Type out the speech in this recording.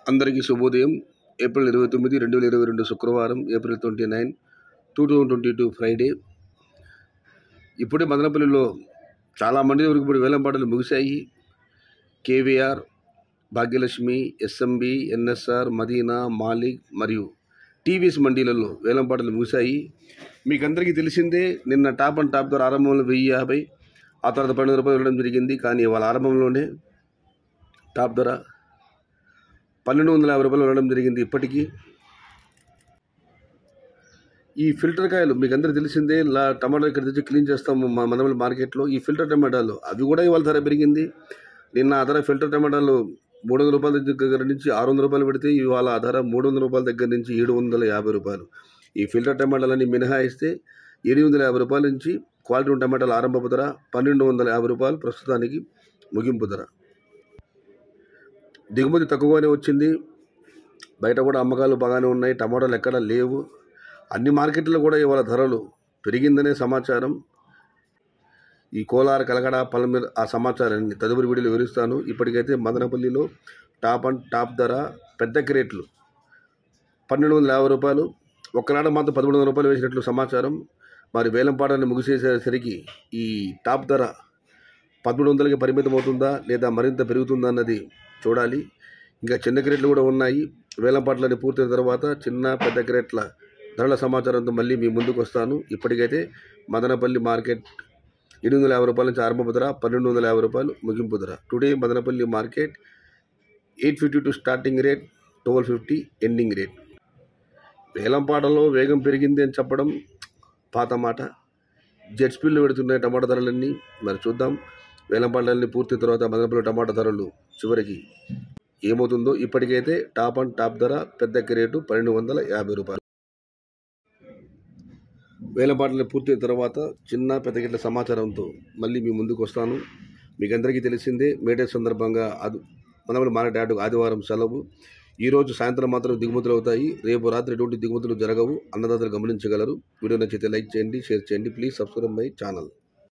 అందరికీ శుభోదయం ఏప్రిల్ ఇరవై తొమ్మిది రెండు వేల ఇరవై రెండు శుక్రవారం April twenty nine two thousand twenty two Friday ఇప్పుడే మదనపల్లిలో చాలా మంది వరకు ఇప్పుడు వేలం పాటలు ముగిశాయి కేవీఆర్ భాగ్యలక్ష్మి ఎస్ఎంబి ఎన్ఎస్ఆర్ మదీనా మాలిక్ మరియు టీవీఎస్ మండీలలో వేలం పాటలు ముగిశాయి మీకు అందరికీ తెలిసిందే నిన్న టాప్ అండ్ టాప్ ధర ఆరంభంలో వెయ్యి యాభై ఆ తర్వాత పన్నెండు రూపాయలు వెళ్ళడం జరిగింది కానీ వాళ్ళ ఆరంభంలోనే టాప్ ధర పన్నెండు వందల యాభై రూపాయలు వెళ్ళడం జరిగింది ఇప్పటికీ ఈ ఫిల్టర్ కాయలు మీకు అందరికీ తెలిసిందే లా టమాటాలు ఇక్కడ తెచ్చి క్లీన్ చేస్తాము మా మనమల్లి మార్కెట్లో ఈ ఫిల్టర్ టమాటాలు అవి కూడా ఇవాళ ధర పెరిగింది నిన్న ఆ ధర ఫిల్టర్ టమాటాలు మూడు వందల రూపాయల దగ్గర నుంచి ఆరు వందల రూపాయలు పెడితే ఇవాళ ఆ ధర మూడు వందల రూపాయల దగ్గర నుంచి ఏడు వందల యాభై రూపాయలు ఈ ఫిల్టర్ టమాటాలన్నీ మినహాయిస్తే ఎనిమిది వందల యాభై రూపాయల నుంచి క్వాలిటీ ఉన్న టమాటాల ఆరంభపు ధర పన్నెండు వందల యాభై రూపాయలు ప్రస్తుతానికి ముగింపు ధర దిగుమతి తక్కువగానే వచ్చింది బయట కూడా అమ్మకాలు బాగానే ఉన్నాయి టమాటాలు ఎక్కడ లేవు అన్ని మార్కెట్లో కూడా ఇవాళ ధరలు పెరిగిందనే సమాచారం ఈ కోలార్ కలకడ పలమీర ఆ సమాచారాన్ని తదుపరి వీడియోలో వివరిస్తాను ఇప్పటికైతే మదనపల్లిలో టాప్ అండ్ టాప్ ధర పెద్ద క్రేట్లు పన్నెండు వందల యాభై రూపాయలు ఒక్కనాడు మాత్రం పదమూడు వందల రూపాయలు వేసినట్లు సమాచారం మరి వేలంపాటాన్ని ముగిసేసరికి ఈ టాప్ ధర పదమూడు వందలకి పరిమితం అవుతుందా లేదా మరింత పెరుగుతుందా అన్నది చూడాలి ఇంకా చిన్న క్రేట్లు కూడా ఉన్నాయి వేలంపాట్లని పూర్తయిన తర్వాత చిన్న పెద్ద క్రేట్ల ధరల సమాచారంతో మళ్ళీ మీ ముందుకు వస్తాను ఇప్పటికైతే మదనపల్లి మార్కెట్ ఎనిమిది వందల యాభై రూపాయల నుంచి ఆరంభపు ధర పన్నెండు వందల యాభై రూపాయలు ముగింపు ధర today Madanapalle market eight fifty to starting rate twelve fifty ending rate వేలంపాటలో వేగం పెరిగింది అని చెప్పడం పాత మాట జెట్ స్పీడ్లో పెడుతున్నాయి టమాటా ధరలన్నీ మరి చూద్దాం వేలంపాటలన్నీ పూర్తి తర్వాత మదనపల్లి టమాటా ధరలు చివరికి ఏమవుతుందో ఇప్పటికైతే టాప్ అండ్ టాప్ ధర పెద్ద రేటు పన్నెండు వందల యాభై రూపాయలు వేలపాటలు పూర్తయిన తర్వాత చిన్న పెద్ద గిట్ల సమాచారంతో మళ్ళీ మీ ముందుకు వస్తాను మీకు అందరికీ తెలిసిందే మేడే సందర్భంగా అది మనమల మార్కెట్ యార్డు ఆదివారం సెలవు ఈరోజు సాయంత్రం మాత్రం దిగుమతులు అవుతాయి రేపు రాత్రి ఎటువంటి దిగుమతులు జరగవు అన్నదాతలు గమనించగలరు వీడియో నచ్చితే లైక్ చేయండి షేర్ చేయండి ప్లీజ్ సబ్స్క్రైబ్ మై ఛానల్